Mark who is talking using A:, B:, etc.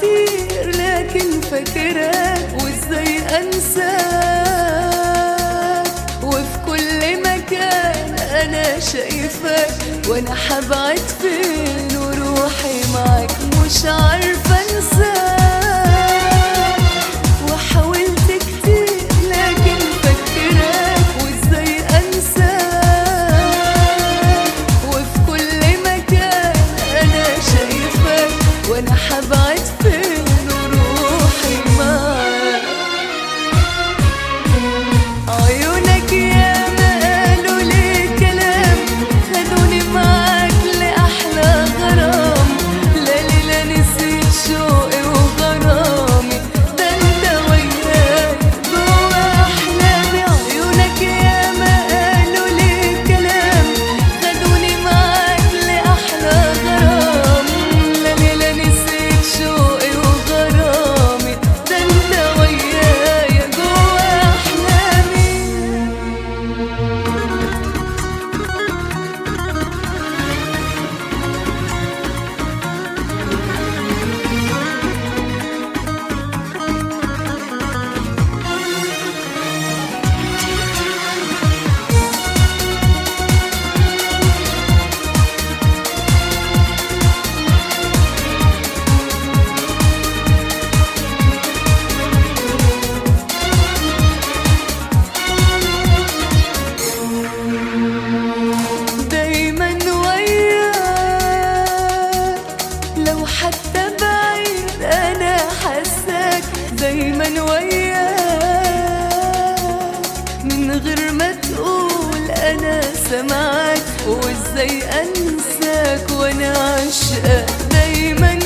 A: كتير لكن فاكراك وازاي انساك وفي كل مكان انا شايفاك وانا حبعد فين وروحي معاك مش عارفه انساك وحاولت كتير لكن فاكراك وازاي انساك وفي كل مكان انا شايفاك وانا حبعد فين وروحي معاك عيونك يا ما قالوا لي كلام خدوني معاك لأحلى غرام لا لي لا نسيت شوقي وغرامي ده انت وياي جوا أحلامي عيونك يا ما قالوا لي كلام خدوني معاك لأحلى غرام لا لي لا نسيت شوقي وغرامي ده انت وياي جوا أحلامي دايما وياك لو حتى بعيد انا حاساك دايما وياك من غير ما تقول انا سامعاك وازاي انساك وانا عشقك دايما